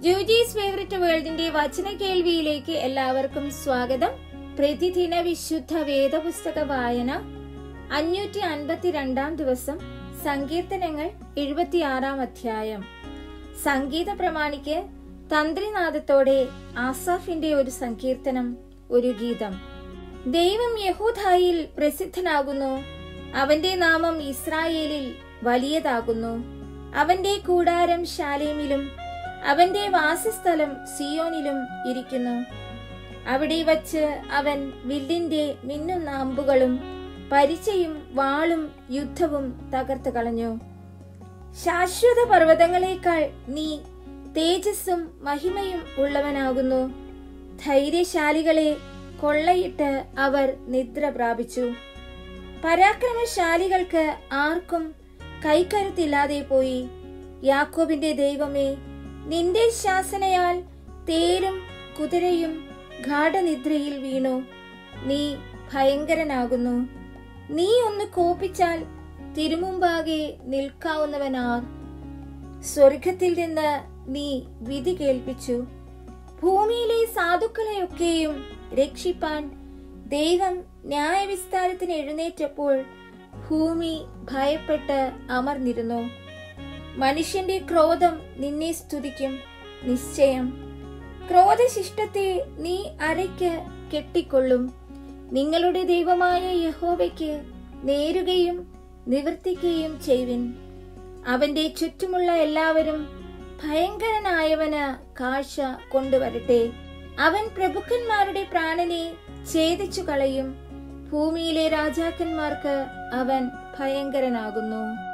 ജൂജീസ് favourite വേൾഡിന്റെ വചന കേൾവിയിലേക്ക് എല്ലാവർക്കും സ്വാഗതം പ്രതിദിന വിശുദ്ധ വേദപുസ്തക വായന അഞ്ഞൂറ്റി അൻപത്തിരണ്ടാം ദിവസം സങ്കീർത്തനങ്ങൾ എഴുപത്തിയാറാം അധ്യായം സംഗീത പ്രമാണിക്ക് തന്ത്രിനാദത്തോടെ ആസാഫിന്റെ ഒരു സങ്കീർത്തനം ഒരു ഗീതം ദൈവം യഹൂദായിൽ പ്രസിദ്ധനാകുന്നു അവന്റെ നാമം ഇസ്രായേലിൽ വലിയതാകുന്നു അവന്റെ കൂടാരം ശാലേമിലും അവന്റെ വാസസ്ഥലം സിയോനിലും ഇരിക്കുന്നു അവിടെ വച്ച് അവൻ വില്ലിന്റെ മിന്നുന്ന അമ്പുകളും പരിചയും വാളും യുദ്ധവും തകർത്തു കളഞ്ഞു ശാശ്വത പർവ്വതങ്ങളെക്കാൾ നീ തേജസ്സും മഹിമയും ഉള്ളവനാകുന്നു ധൈര്യശാലികളെ കൊള്ളയിട്ട് അവർ നിദ്ര പ്രാപിച്ചു പരാക്രമശാലികൾക്ക് ആർക്കും കൈക്കരുത്തില്ലാതെ പോയി യാക്കോബിന്റെ ദൈവമേ നിന്റെ ശാസനയാൽ തേരും കുതിരയും ഗാഠനിദ്രയിൽ വീണു നീ ഭയങ്കരനാകുന്നു നീ ഒന്ന് കോപിച്ചാൽ തിരുമുമ്പാകെ നിൽക്കാവുന്നവനാർ സ്വർഗത്തിൽ നിന്ന് നീ വിധി കേൾപ്പിച്ചു ഭൂമിയിലെ സാധുക്കളെയൊക്കെയും രക്ഷിപ്പാൻ ദൈവം ന്യായവിസ്താരത്തിന് എഴുന്നേറ്റപ്പോൾ ഭൂമി ഭയപ്പെട്ട് അമർന്നിരുന്നു മനുഷ്യന്റെ ക്രോധം നിന്നെ സ്തുതിക്കും നിശ്ചയം ക്രോധശിഷ്ടത്തെ നീ അരയ്ക്ക് കെട്ടിക്കൊള്ളും നിങ്ങളുടെ ദൈവമായ യഹോവയ്ക്ക് നേരുകയും നിവർത്തിക്കുകയും ചെയ്യുവിൻ അവന്റെ ചുറ്റുമുള്ള എല്ലാവരും ഭയങ്കരനായവന് കാഴ്ച കൊണ്ടുവരട്ടെ അവൻ പ്രഭുക്കന്മാരുടെ പ്രാണനെ ഛേദിച്ചു കളയും ഭൂമിയിലെ രാജാക്കന്മാർക്ക് അവൻ ഭയങ്കരനാകുന്നു